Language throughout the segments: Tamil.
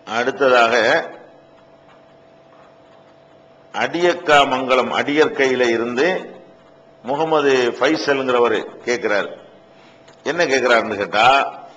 அடுத்ததாக அடியக்கா மங்கலம் அடியற்கையில இருந்து முகமது ஃபைசல்ங்கிறவர் கேட்கிறார் என்ன கேட்கிறாருன்னு கேட்டா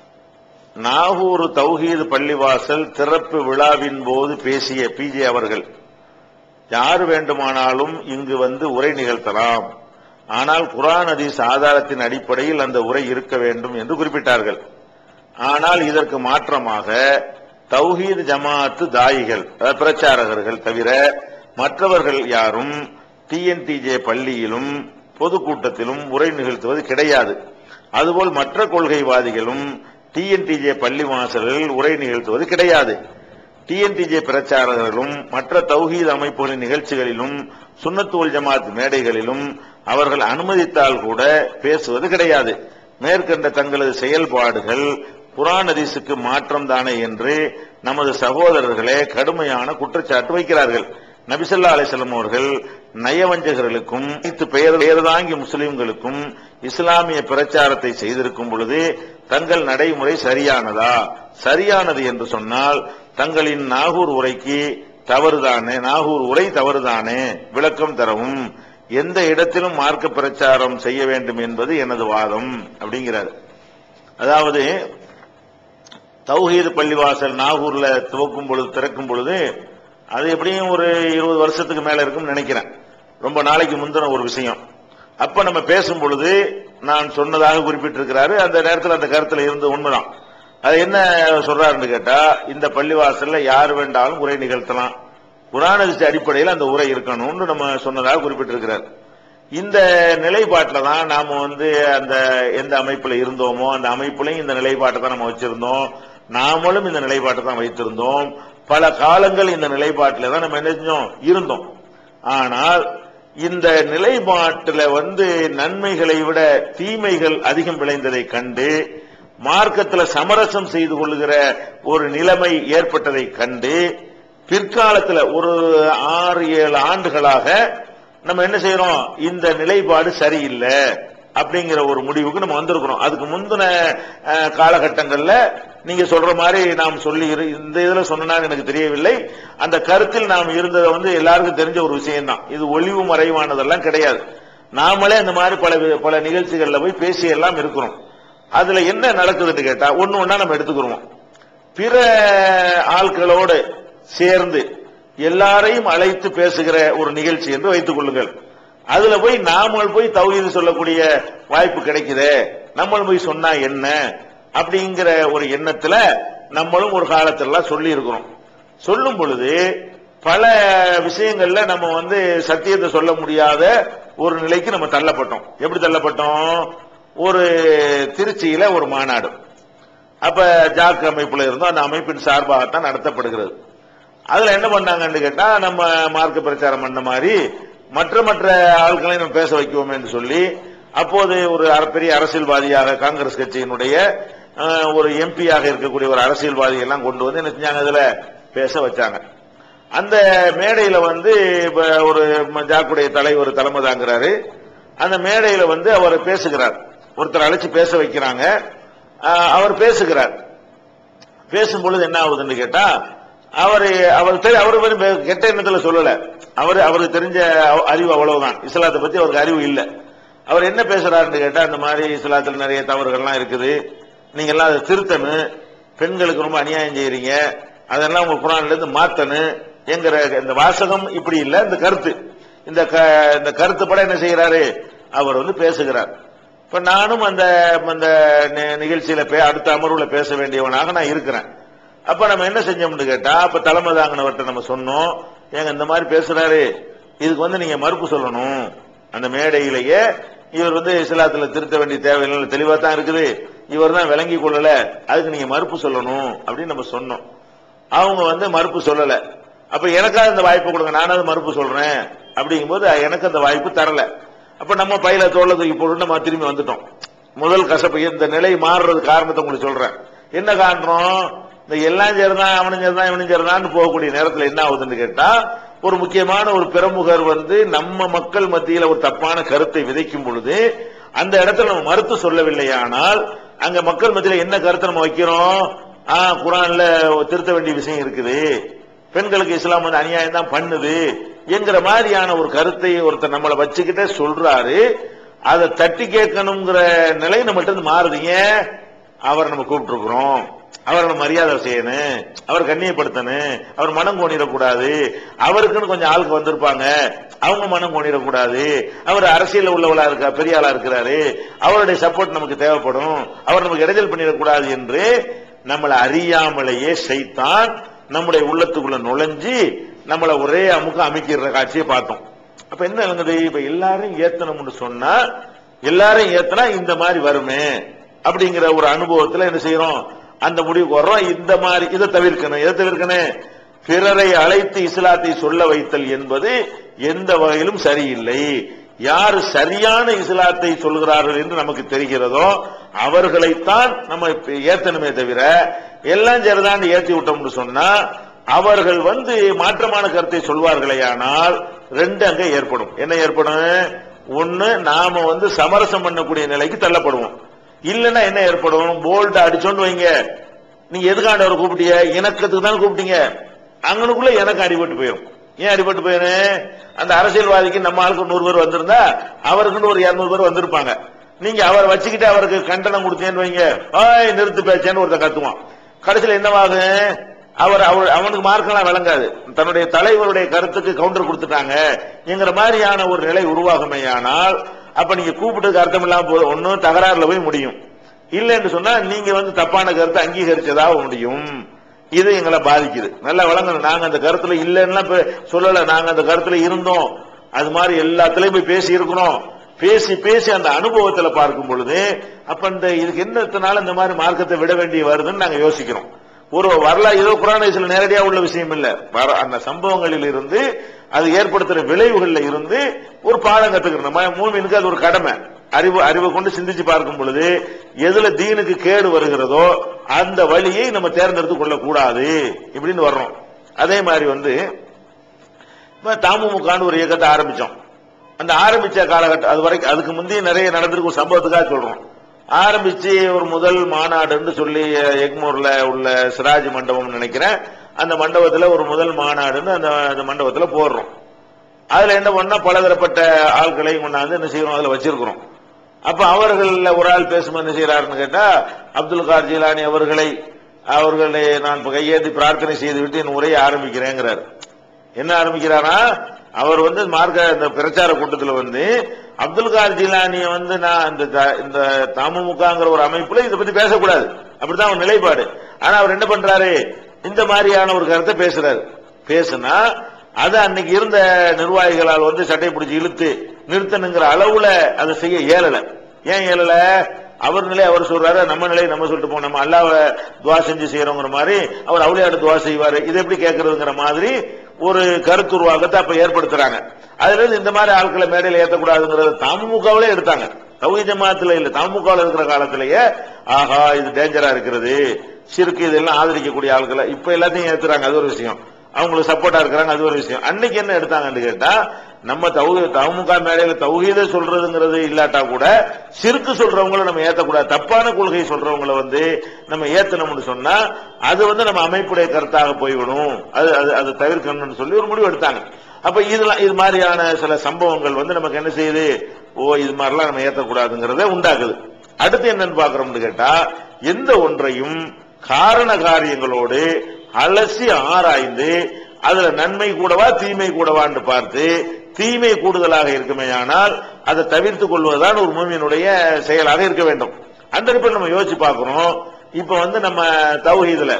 நாகூர் தௌஹீது பள்ளிவாசல் திறப்பு விழாவின் போது பேசிய பிஜே அவர்கள் யார் வேண்டுமானாலும் இங்கு வந்து உரை நிகழ்த்தலாம் ஆனால் குரான் ஹதீஸ் ஆதாரத்தின் அடிப்படையில் அந்த உரை இருக்க வேண்டும் என்று குறிப்பிட்டார்கள் ஆனால் இதற்கு மாற்றமாக தௌஹீத் ஜமாஅத்து தாயிகள் அதாவது பிரச்சாரகர்கள் தவிர மற்றவர்கள் யாரும் டிஎன்டிஜே பள்ளியிலும் பொதுக்கூட்டத்திலும் உரை நிகழ்த்துவது கிடையாது அதுபோல் மற்ற கொள்கைவாதிகளும் டிஎன்டிஜே பள்ளி வாசல்களில் உரை நிகழ்த்துவது கிடையாது டிஎன்டிஜே பிரச்சாரகர்களும் மற்ற தௌஹீத் அமைப்புகளின் நிகழ்ச்சிகளிலும் சுன்னத்துவல் ஜமாத் மேடைகளிலும் அவர்கள் அனுமதித்தால் கூட பேசுவது கிடையாது மேற்கண்ட தங்களது செயல்பாடுகள் குரான் ஹதீஸுக்கு மாற்றம் தானே என்று நமது சகோதரர்களே கடுமையான குற்றச்சாட்டு வைக்கிறார்கள் நபிசல்லா அலிசல்லம் அவர்கள் நயவஞ்சகர்களுக்கும் அனைத்து பெயர் பெயர்தாங்கி முஸ்லிம்களுக்கும் இஸ்லாமிய பிரச்சாரத்தை செய்திருக்கும் பொழுது தங்கள் நடைமுறை சரியானதா சரியானது என்று சொன்னால் தங்களின் நாகூர் உரைக்கு தவறுதானே நாகூர் உரை தவறுதானே விளக்கம் தரவும் எந்த இடத்திலும் மார்க்க பிரச்சாரம் செய்ய வேண்டும் என்பது எனது வாதம் அப்படிங்கிறார் அதாவது தௌஹீது பள்ளிவாசல் நாகூர்ல துவக்கும் பொழுது திறக்கும் பொழுது அது எப்படியும் ஒரு இருபது வருஷத்துக்கு மேல இருக்கும்னு நினைக்கிறேன் ரொம்ப நாளைக்கு முந்தின ஒரு விஷயம் அப்ப நம்ம பேசும் பொழுது நான் சொன்னதாக குறிப்பிட்டிருக்கிறாரு அந்த நேரத்தில் அந்த கருத்துல இருந்து உண்மைதான் அது என்ன சொல்றாருன்னு கேட்டா இந்த பள்ளிவாசல்ல யார் வேண்டாலும் உரை நிகழ்த்தலாம் குரானதிசி அடிப்படையில் அந்த உரை இருக்கணும்னு நம்ம சொன்னதாக குறிப்பிட்டிருக்கிறார் இந்த நிலைப்பாட்டில் தான் நாம வந்து அந்த எந்த அமைப்புல இருந்தோமோ அந்த அமைப்புலையும் இந்த நிலைப்பாட்டை தான் நம்ம வச்சிருந்தோம் நாமளும் இந்த நிலைப்பாட்டை தான் வைத்திருந்தோம் பல காலங்கள் இந்த நிலைப்பாட்டில் தான் நம்ம என்ன செஞ்சோம் இருந்தோம் ஆனால் இந்த நிலைப்பாட்டில் வந்து நன்மைகளை விட தீமைகள் அதிகம் விளைந்ததை கண்டு மார்க்கத்தில் சமரசம் செய்து கொள்ளுகிற ஒரு நிலைமை ஏற்பட்டதை கண்டு பிற்காலத்தில் ஒரு ஆறு ஏழு ஆண்டுகளாக நம்ம என்ன செய்யறோம் இந்த நிலைப்பாடு சரியில்லை அப்படிங்கிற ஒரு முடிவுக்கு நம்ம வந்திருக்கிறோம் அதுக்கு முந்தின அஹ், காலகட்டங்கள்ல நீங்க சொல்ற மாதிரி நாம் சொல்லி இரு- இந்த இதுல சொன்னா எனக்கு தெரியவில்லை அந்த கருத்தில் நாம் இருந்ததை வந்து எல்லாருக்கும் தெரிஞ்ச ஒரு விஷயம் தான் இது ஒளிவு மறைவானதெல்லாம் கிடையாது நாமளே அந்த மாதிரி பல வி- பல நிகழ்ச்சிகள்ல போய் பேசி எல்லாம் இருக்கிறோம் அதுல என்ன நடக்குதுன்னு கேட்டா ஒண்ணு ஒண்ணா நம்ம எடுத்துக்கிறோம் பிற ஆட்களோடு சேர்ந்து எல்லாரையும் அழைத்து பேசுகிற ஒரு நிகழ்ச்சி என்று வைத்துக் கொள்ளுங்கள் அதுல போய் நாமல் போய் தௌஹீது சொல்லக்கூடிய வாய்ப்பு கிடைக்குதே நம்மளும் போய் சொன்னா என்ன அப்படிங்கிற ஒரு எண்ணத்துல நம்மளும் ஒரு காலத்துல சொல்லி இருக்கிறோம் சொல்லும் பொழுது பல விஷயங்கள்ல நம்ம வந்து சத்தியத்தை சொல்ல முடியாத ஒரு நிலைக்கு நம்ம தள்ளப்பட்டோம் எப்படி தள்ளப்பட்டோம் ஒரு திருச்சியில ஒரு மாநாடு அப்ப ஜாக் அமைப்புல இருந்தோம் அந்த அமைப்பின் சார்பாகத்தான் நடத்தப்படுகிறது அதுல என்ன பண்ணாங்கன்னு கேட்டா நம்ம மார்க்க பிரச்சாரம் பண்ண மாதிரி மற்ற மற்ற ஆட்களையும் நம்ம பேச வைக்குவோம் என்று சொல்லி அப்போது ஒரு அர- பெரிய அரசியல்வாதியாக காங்கிரஸ் கட்சியினுடைய அஹ், ஒரு எம்பியாக இருக்கக்கூடிய ஒரு அரசியல்வாதி எல்லாம் கொண்டு வந்து என்ன செஞ்சாங்க அதுல பேச வச்சாங்க அந்த மேடையில வந்து இப்ப ஒரு ம- ஜாக்குடைய தலைவர் தலைமை தாங்குறாரு அந்த மேடையில வந்து அவர் பேசுகிறார் ஒருத்தர் அழைச்சு பேச வைக்கிறாங்க அஹ், அவர் பேசுகிறார் பேசும் பொழுது என்ன ஆகுதுன்னு கேட்டா அவர் அவர் தெரி- அவர் வந்து வே- கெட்ட எண்ணத்துல சொல்லல அவர் அவருக்கு தெரிஞ்ச அவ- அறிவு அவ்வளவுதான் இஸ்லாத்தை பத்தி அவருக்கு அறிவு இல்ல அவர் என்ன பேசுறாருன்னு கேட்டா இந்த மாதிரி இஸ்லாத்துல நிறைய தவறுகள்லாம் இருக்குது நீங்க எல்லாம் அதை திருத்தணும் பெண்களுக்கு ரொம்ப அநியாயம் செய்யறீங்க அதெல்லாம் உங்க குரான்ல இருந்து மாத்தணும் என்கிற இந்த வாசகம் இப்படி இல்ல இந்த கருத்து இந்த க- இந்த கருத்துப்பட என்ன செய்யறாரு அவர் வந்து பேசுகிறார் இப்ப நானும் அந்த அந்த நி- நிகழ்ச்சியில பே- அடுத்த அமர்வுல பேச வேண்டியவனாக நான் இருக்கிறேன் அப்ப நம்ம என்ன செஞ்சோம்னு கேட்டா அப்ப தலைமை தாங்கினவர்கிட்ட நம்ம சொன்னோம் ஏங்க இந்த மாதிரி பேசுறாரு இதுக்கு வந்து நீங்க மறுப்பு சொல்லணும் அந்த மேடையிலேயே இவர் வந்து இஸ்லாத்துல திருத்த வேண்டிய தேவையில்லை தெளிவா தான் இருக்குது இவர் தான் விளங்கி கொள்ளல அதுக்கு நீங்க மறுப்பு சொல்லணும் அப்படின்னு நம்ம சொன்னோம் அவங்க வந்து மறுப்பு சொல்லல அப்ப எனக்காவது இந்த வாய்ப்பு கொடுங்க நானாவது மறுப்பு சொல்றேன் அப்படிங்கும்போது எனக்கு அந்த வாய்ப்பு தரல அப்ப நம்ம பையில தோல்ல தூக்கி போட்டு நம்ம திரும்பி வந்துட்டோம் முதல் கசப்பு இந்த நிலை மாறுறது காரணத்தை உங்களுக்கு சொல்றேன் என்ன காரணம் இந்த எல்லாம் சரிதான் அவனும் சரிதான் இவனும் சரிதான் போகக்கூடிய நேரத்துல என்ன ஆகுதுன்னு கேட்டா ஒரு முக்கியமான ஒரு பிரமுகர் வந்து நம்ம மக்கள் மத்தியில ஒரு தப்பான கருத்தை விதைக்கும் பொழுது அந்த இடத்துல நம்ம மறுத்து சொல்லவில்லையானால் அங்க மக்கள் மத்தியில என்ன கருத்தை நம்ம வைக்கிறோம் ஆ, குரான்ல திருத்த வேண்டிய விஷயம் இருக்குது பெண்களுக்கு இஸ்லாம் வந்து அநியாயம் தான் பண்ணுது என்கிற மாதிரியான ஒரு கருத்தை ஒருத்தர் நம்மளை வச்சுக்கிட்டே சொல்றாரு அதை தட்டி கேட்கணுங்கிற நிலை நம்மகிட்ட இருந்து மாறுதுங்க அவரை நம்ம கூப்பிட்டு இருக்கிறோம் அவரை நம்ம மரியாதை செய்யணும் அவர் கண்ணியப்படுத்தணும் அவர் மனம் கோணிடக்கூடாது அவருக்குன்னு கொஞ்சம் ஆளுக்கு வந்திருப்பாங்க அவங்க மனம் கோணிடக்கூடாது அவர் அரசியல் உள்ளவளா இருக்கா பெரிய ஆளா இருக்கிறாரு அவருடைய சப்போர்ட் நமக்கு தேவைப்படும் அவர் நமக்கு இடைஞ்சல் பண்ணிடக்கூடாது என்று நம்மளை அறியாமலேயே செய்தான் நம்முடைய உள்ளத்துக்குள்ள நுழைஞ்சு நம்மளை ஒரே அமுக்க அமைக்கிற காட்சியை பார்த்தோம் அப்ப என்ன விளங்குது இப்ப எல்லாரும் ஏத்தணும்னு சொன்னா எல்லாரும் ஏத்தனா இந்த மாதிரி வருமே அப்படிங்கிற ஒரு அனுபவத்துல என்ன செய்யறோம் அந்த முடிவுக்கு வர்றோம் இந்த மாதிரி இதை தவிர்க்கணும் எதை தவிர்க்கணும் பிறரை அழைத்து இஸ்லாத்தை சொல்ல வைத்தல் என்பது எந்த வகையிலும் சரியில்லை யார் சரியான இஸ்லாத்தை சொல்கிறார்கள் என்று நமக்கு தெரிகிறதோ அவர்களைத்தான் நம்ம இப்ப ஏத்தணுமே தவிர எல்லாம் சரிதான் ஏத்தி விட்டோம்னு சொன்னா அவர்கள் வந்து மாற்றமான கருத்தை சொல்வார்களேயானால் ரெண்டு அங்க ஏற்படும் என்ன ஏற்படும் ஒண்ணு நாம வந்து சமரசம் பண்ணக்கூடிய நிலைக்கு தள்ளப்படுவோம் இல்லைன்னா என்ன ஏற்படும் போல்ட் அடிச்சோன்னு வைங்க நீங்க எதுக்காண்ட அவர் கூப்பிட்டீங்க இணக்கத்துக்கு தான் கூப்பிட்டீங்க அங்கனுக்குள்ள எனக்கு அடிபட்டு போயிடும் ஏன் அடிபட்டு போயிடும் அந்த அரசியல்வாதிக்கு நம்ம ஆளுக்கு நூறு பேர் வந்திருந்தா அவருக்குன்னு ஒரு இருநூறு பேர் வந்திருப்பாங்க நீங்க அவரை வச்சுக்கிட்டு அவருக்கு கண்டனம் கொடுத்தேன்னு வைங்க ஆய் நிறுத்து பேச்சேன்னு ஒருத்தன் கத்துவான் கடைசியில் என்னவாகும் அவர் அவர் அவனுக்கு மார்க்கெல்லாம் விளங்காது தன்னுடைய தலைவருடைய கருத்துக்கு கவுண்டர் கொடுத்துட்டாங்க என்கிற மாதிரியான ஒரு நிலை உருவாகுமேயானால் அப்ப நீங்க கூப்பிட்டதுக்கு அர்த்தம் இல்லாம போது ஒன்னும் தகராறுல போய் முடியும் இல்லைன்னு சொன்னா நீங்க வந்து தப்பான கருத்தை அங்கீகரிச்சதாக முடியும் இது எங்களை பாதிக்குது நல்லா விளங்கணும் நாங்க அந்த கருத்துல இல்லைன்னா இப்ப சொல்லல நாங்க அந்த கருத்துல இருந்தோம் அது மாதிரி எல்லாத்துலயும் போய் பேசி இருக்கிறோம் பேசி பேசி அந்த அனுபவத்துல பார்க்கும் பொழுது அப்ப இந்த இதுக்கு என்னத்தினால இந்த மாதிரி மார்க்கத்தை விட வேண்டி வருதுன்னு நாங்க யோசிக்கிறோம் ஒரு வரலாறு ஏதோ குரானேசில நேரடியா உள்ள விஷயம் இல்ல வர- அந்த சம்பவங்களில் இருந்து அது ஏற்படுத்துற விளைவுகள்ல இருந்து ஒரு பாடம் கத்துக்கணும் நம்ம மூமினுக்கு அது ஒரு கடமை அறிவு அறிவை கொண்டு சிந்திச்சு பார்க்கும் பொழுது எதுல தீனுக்கு கேடு வருகிறதோ அந்த வழியை நம்ம தேர்ந்தெடுத்து கொள்ளக்கூடாது இப்படின்னு வர்றோம் அதே மாதிரி வந்து இப்ப தமுமுகான்னு ஒரு இயக்கத்தை ஆரம்பிச்சோம் அந்த ஆரம்பிச்ச காலகட்டம் அது வரைக்கும் அதுக்கு முந்தைய நிறைய நடந்திருக்கும் ஒரு சம்பவத்துக்காக சொல்றோம் ஆரம்பிச்சு ஒரு முதல் மாநாடுன்னு சொல்லி அஹ், எக்மூர்ல உள்ள சிராஜ் மண்டபம் நினைக்கிறேன் அந்த மண்டபத்துல ஒரு முதல் மாநாடுன்னு அந்த அந்த மண்டபத்துல போடுறோம் அதுல என்ன பண்ணா பலதரப்பட்ட ஆட்களையும் கொண்டாந்து என்ன செய்யறோம் அதுல வச்சிருக்கிறோம் அப்ப அவர்கள ஒரு ஆள் பேசும்போது என்ன செய்யறாருன்னு கேட்டா அப்துல் கார் ஜீலானி அவர்களை அவர்களை நான் இப்ப கையேந்தி பிரார்த்தனை செய்து விட்டு என் உரையை ஆரம்பிக்கிறேங்கிறார் என்ன ஆரம்பிக்கிறாரா அவர் வந்து மார்க்க இந்த பிரச்சார கூட்டத்தில் வந்து அப்துல் கார் ஜிலானிய வந்து நான் இந்த த- இந்த தமுமுகங்கிற ஒரு அமைப்புல இதை பத்தி பேசக்கூடாது அப்படிதான் அவர் நிலைப்பாடு ஆனா அவர் என்ன பண்றாரு இந்த மாதிரியான ஒரு கருத்தை பேசுறாரு பேசுனா அது அன்னைக்கு இருந்த நிர்வாகிகளால் வந்து சட்டை பிடிச்சி இழுத்து நிறுத்தணுங்கிற அளவுல அதை செய்ய இயலல ஏன் இயலல அவர் நிலை அவர் சொல்றாரு நம்ம நிலை நம்ம சொல்லிட்டு போவோம் நம்ம அல்லாஹ்வை துவா செஞ்சு செய்யறோங்கிற மாதிரி அவர் அவுளியாடு துவா செய்வாரு இது எப்படி கேட்கறதுங்கிற மாதிரி ஒரு கருத்துருவாக்கத்தை அப்ப ஏற்படுத்துறாங்க அதுல இருந்து இந்த மாதிரி ஆட்களை மேடையில் ஏத்தக்கூடாதுங்கிறத தமுகவிலே எடுத்தாங்க தௌஹீத் ஜமாத்துல இல்ல தமுகவில் இருக்கிற காலத்திலேயே ஆஹா இது டேஞ்சரா இருக்கிறது சிறுக்கு இதெல்லாம் ஆதரிக்கக்கூடிய ஆட்களை இப்ப எல்லாத்தையும் ஏத்துறாங்க அது ஒரு விஷயம் அவங்களுக்கு சப்போர்ட்டா இருக்கிறாங்க அது ஒரு விஷயம் அன்னைக்கு என்ன எடுத்தாங்கன்னு கேட்டா நம்ம தௌஹீ தமுக மேடையில தௌஹீத சொல்றதுங்கிறது இல்லாட்டா கூட சிறுக்கு சொல்றவங்கள நம்ம ஏத்தக்கூடாது தப்பான கொள்கை சொல்றவங்கள வந்து நம்ம ஏத்தணும்னு சொன்னா அது வந்து நம்ம அமைப்புடைய கருத்தாக போய்விடும் அது அது அதை தவிர்க்கணும்னு சொல்லி ஒரு முடிவு எடுத்தாங்க அப்ப இதெல்லாம் இது மாதிரியான சில சம்பவங்கள் வந்து நமக்கு என்ன செய்யுது ஓ இது மாதிரிலாம் நம்ம ஏத்தக்கூடாதுங்கிறத உண்டாக்குது அடுத்து என்னன்னு பாக்குறோம்னு கேட்டா எந்த ஒன்றையும் காரண காரியங்களோடு அலசி ஆராய்ந்து அதுல நன்மை கூடவா தீமை கூடவான்னு பார்த்து தீமை கூடுதலாக இருக்குமேயானால் அதை தவிர்த்துக் கொள்வதுதான் ஒரு மூமியினுடைய செயலாக இருக்க வேண்டும் அந்த அடிப்படையில் நம்ம யோசிச்சு பார்க்கிறோம் இப்ப வந்து நம்ம தௌஹீதுல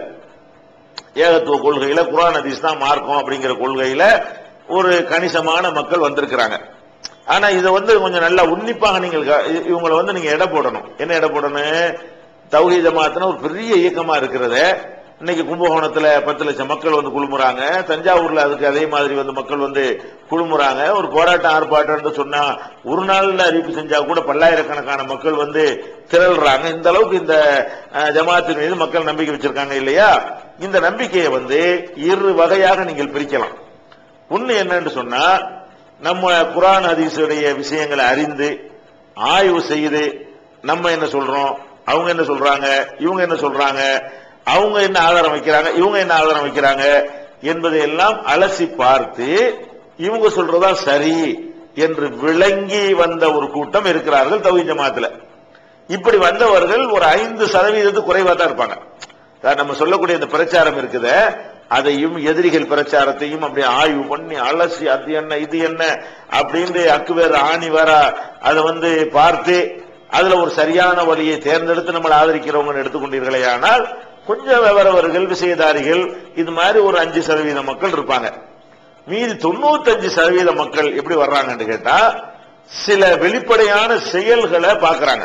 ஏகத்துவ கொள்கையில குர்ஆன் ஹதீஸ் தான் மார்க்கம் அப்படிங்கிற கொள்கையில ஒரு கணிசமான மக்கள் வந்திருக்கிறாங்க ஆனா இதை வந்து கொஞ்சம் நல்லா உன்னிப்பாக நீங்கள் க- இ- இவங்களை வந்து நீங்க எடை போடணும் என்ன எடை போடணும் தௌஹீத் ஜமாத்னா ஒரு பெரிய இயக்கமா இருக்கிறது இன்னைக்கு கும்பகோணத்துல பத்து லட்சம் மக்கள் வந்து குழுமுறாங்க தஞ்சாவூர்ல அதுக்கு அதே மாதிரி வந்து மக்கள் வந்து குழுமுறாங்க ஒரு போராட்டம் ஆர்ப்பாட்டம்னு சொன்னா ஒரு நாள்ல அறிவிப்பு செஞ்சா கூட பல்லாயிரக்கணக்கான மக்கள் வந்து திரள்றாங்க இந்த அளவுக்கு இந்த அஹ், ஜமாத்தின் மீது மக்கள் நம்பிக்கை வச்சிருக்காங்க இல்லையா இந்த நம்பிக்கையை வந்து இரு வகையாக நீங்கள் பிரிக்கலாம் ஒண்ணு என்னன்னு சொன்னா நம்ம குரான் ஹதீஸுடைய விஷயங்களை அறிந்து ஆய்வு செய்து நம்ம என்ன சொல்றோம் அவங்க என்ன சொல்றாங்க இவங்க என்ன சொல்றாங்க அவங்க என்ன ஆதாரம் வைக்கிறாங்க இவங்க என்ன ஆதாரம் வைக்கிறாங்க என்பதை எல்லாம் அலசி பார்த்து இவங்க சொல்றதா சரி என்று விளங்கி வந்த ஒரு கூட்டம் இருக்கிறார்கள் தௌஹீத் ஜமாத்துல இப்படி வந்தவர்கள் ஒரு ஐந்து சதவீதத்துக்கு குறைவா தான் இருப்பாங்க அதாவது நம்ம சொல்லக்கூடிய இந்த பிரச்சாரம் இருக்குது அதையும் எதிரிகள் பிரச்சாரத்தையும் அப்படி ஆய்வு பண்ணி அலசி அது என்ன இது என்ன அப்படின்னு அக்கு வேற ஆணி வேற அதை வந்து பார்த்து அதுல ஒரு சரியான வழியை தேர்ந்தெடுத்து நம்மளை ஆதரிக்கிறவங்க எடுத்துக்கொண்டீர்களே ஆனால் கொஞ்சம் விவரவர்கள் விஷயதாரிகள் இது மாதிரி ஒரு அஞ்சு சதவீத மக்கள் இருப்பாங்க மீதி தொண்ணூத்தஞ்சு சதவீத மக்கள் எப்படி வர்றாங்கன்னு கேட்டா சில வெளிப்படையான செயல்களை பார்க்கறாங்க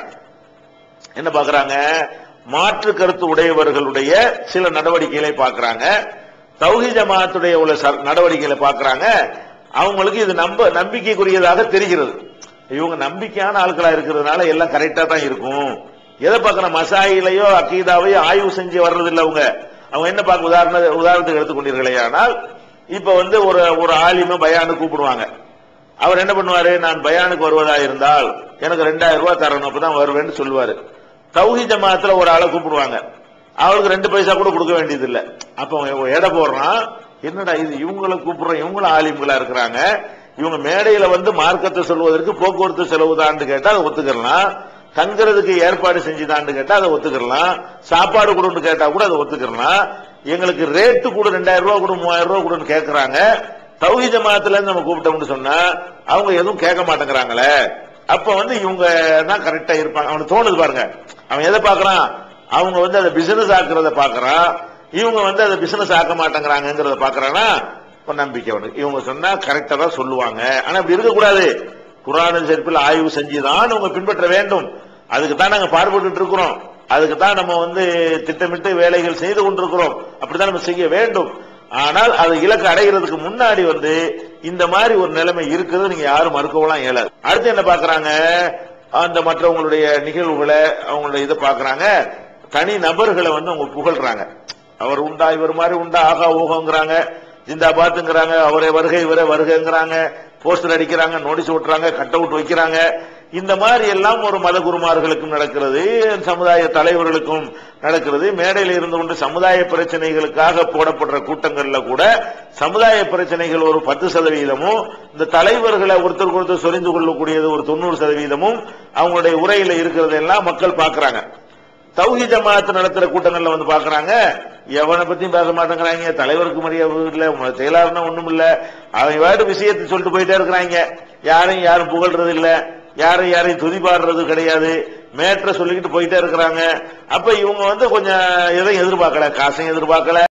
என்ன பார்க்கறாங்க மாற்று கருத்து உடையவர்களுடைய சில நடவடிக்கைகளை பார்க்கறாங்க தௌஹி ஜமாத்துடைய உள்ள ச- நடவடிக்கைகளை பார்க்கறாங்க அவங்களுக்கு இது நம்ப நம்பிக்கைக்குரியதாக தெரிகிறது இவங்க நம்பிக்கையான ஆட்களா இருக்கிறதுனால எல்லாம் கரெக்டா தான் இருக்கும் எதை பார்க்கற மசாயிலையோ அக்கீதாவையோ ஆய்வு செஞ்சு வர்றது இல்ல அவங்க அவங்க என்ன பார்க்க உதாரண உதாரணத்துக்கு எடுத்துக்கொண்டீர்களே ஆனால் இப்ப வந்து ஒரு ஒரு ஆலிம பயானு கூப்பிடுவாங்க அவர் என்ன பண்ணுவாரு நான் பயானுக்கு வருவதா இருந்தால் எனக்கு ரெண்டாயிரம் ரூபாய் தரணும் அப்பதான் வருவேன்னு சொல்லுவாரு தௌஹி ஜமாத்துல ஒரு ஆளை கூப்பிடுவாங்க அவருக்கு ரெண்டு பைசா கூட கொடுக்க வேண்டியது இல்ல அப்ப அவன் எடை போடுறான் என்னடா இது இவங்களை கூப்பிடுறோம் இவங்களும் ஆலிம்களா இருக்கிறாங்க இவங்க மேடையில வந்து மார்க்கத்தை சொல்வதற்கு போக்குவரத்து செலவுதான்னு கேட்டா அதை ஒத்துக்கலாம் தங்குறதுக்கு ஏற்பாடு செஞ்சுதான்னு கேட்டா அதை ஒத்துக்கலாம் சாப்பாடு கொடுன்னு கேட்டா கூட அதை ஒத்துக்கலாம் எங்களுக்கு ரேட்டு கூட ரெண்டாயிரம் ரூபாய் கூட மூவாயிரம் ரூபாய் கூடன்னு கேட்கறாங்க தௌஹி ஜமாத்துல இருந்து நம்ம கூப்பிட்டோம்னு சொன்னா அவங்க எதுவும் கேட்க மாட்டேங்கிறாங்களே அப்ப வந்து இவங்க தான் கரெக்டா இருப்பாங்க அவனுக்கு தோணுது பாருங்க அவன் எதை பாக்குறான் அவங்க வந்து அதை பிசினஸ் ஆக்குறத பாக்குறான் இவங்க வந்து அதை பிசினஸ் ஆக்க மாட்டேங்கிறாங்கிறத பாக்குறானா ஒரு நம்பிக்கை அவனுக்கு இவங்க சொன்னா கரெக்டா தான் சொல்லுவாங்க ஆனா இப்படி இருக்கக்கூடாது குரான செருப்பில் ஆய்வு செஞ்சுதான் அவங்க பின்பற்ற வேண்டும் அதுக்கு தான் நாங்க பாடுபட்டு இருக்கிறோம் அதுக்கு தான் நம்ம வந்து திட்டமிட்டு வேலைகள் செய்து கொண்டிருக்கிறோம் அப்படிதான் நம்ம செய்ய வேண்டும் ஆனால் அது இலக்கு அடைகிறதுக்கு முன்னாடி வந்து இந்த மாதிரி ஒரு நிலைமை இருக்குது நீங்க யாரும் மறுக்கவும் இயலாது அடுத்து என்ன பாக்குறாங்க அந்த மற்றவங்களுடைய நிகழ்வுகளை அவங்களுடைய இதை பாக்குறாங்க தனி நபர்களை வந்து அவங்க புகழ்றாங்க அவர் உண்டா இவர் மாதிரி உண்டா ஆகா ஊகங்கிறாங்க ஜிந்தாபாத்துங்கிறாங்க அவரே வருகை இவரே வருகைங்கிறாங்க போஸ்டர் அடிக்கிறாங்க நோட்டீஸ் ஓட்டுறாங்க கட் அவுட் வைக்கிறாங்க இந்த மாதிரி எல்லாம் ஒரு மத குருமார்களுக்கும் நடக்கிறது சமுதாய தலைவர்களுக்கும் நடக்கிறது மேடையில் இருந்து கொண்டு சமுதாய பிரச்சனைகளுக்காக போடப்படுற கூட்டங்கள்ல கூட சமுதாய பிரச்சனைகள் ஒரு பத்து சதவீதமும் இந்த தலைவர்களை ஒருத்தருக்கு ஒருத்தர் சொரிந்து கொள்ளக்கூடியது ஒரு தொண்ணூறு சதவீதமும் அவங்களுடைய உரையில இருக்கிறதெல்லாம் மக்கள் பார்க்கறாங்க தௌஹி ஜமாத் நடத்துற கூட்டங்கள்ல வந்து பாக்குறாங்க எவனை பத்தியும் பேச மாட்டேங்கிறாங்க தலைவருக்கு மரியாதை இல்ல உங்க செயலாளர்னா ஒண்ணும் இல்ல அவங்க வேறு விஷயத்தை சொல்லிட்டு போயிட்டே இருக்கிறாங்க யாரையும் யாரும் புகழ்றது இல்ல யாரையும் யாரையும் துதிபாடுறது கிடையாது மேற்ற சொல்லிக்கிட்டு போயிட்டே இருக்கிறாங்க அப்ப இவங்க வந்து கொஞ்சம் எதையும் எதிர்பார்க்கல காசையும் எதிர்பார்க்கல